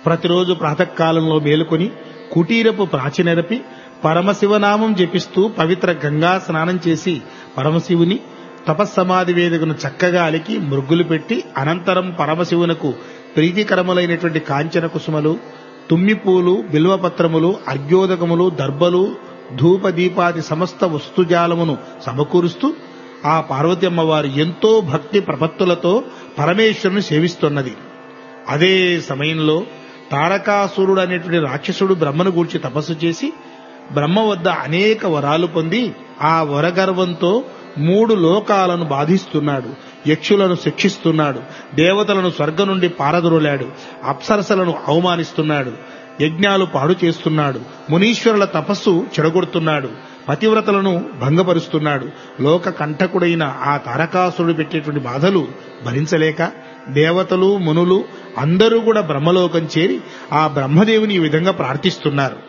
ప్రతిరోజు ప్రాతకాలంలో మేలుకొని కుటీరపు ప్రాచినెరపి పరమశివనామం జపిస్తూ పవిత్ర గంగా స్నానం చేసి పరమశివుని తపస్సమాధి వేదికను చక్కగా అలికి మృగ్గులు పెట్టి అనంతరం పరమశివునకు ప్రీతికరములైనటువంటి కాంచన కుసుమలు తుమ్మిపూలు బిల్వపత్రములు అర్ఘ్యోదకములు దర్భలు ధూపదీపాది సమస్త వస్తుజాలమును సమకూరుస్తూ ఆ పార్వతమ్మ వారు ఎంతో భక్తి ప్రపత్తులతో పరమేశ్వరుని సేవిస్తున్నది అదే సమయంలో తారకాసురుడు అనేటువంటి రాక్షసుడు బ్రహ్మను గూర్చి తపస్సు చేసి బ్రహ్మ వద్ద అనేక వరాలు పొంది ఆ వరగర్వంతో మూడు లోకాలను బాధిస్తున్నాడు యక్షులను శిక్షిస్తున్నాడు దేవతలను స్వర్గం నుండి పారదొరలాడు అప్సరసలను అవమానిస్తున్నాడు యజ్ఞాలు పాడు చేస్తున్నాడు మునీశ్వరుల తపస్సు చెడగొడుతున్నాడు పతివ్రతలను భంగపరుస్తున్నాడు లోక కంటకుడైన ఆ తారకాసురుడు పెట్టేటువంటి బాధలు భరించలేక దేవతలు మునులు అందరూ కూడా బ్రహ్మలోకం చేరి ఆ బ్రహ్మదేవుని ఈ విధంగా ప్రార్థిస్తున్నారు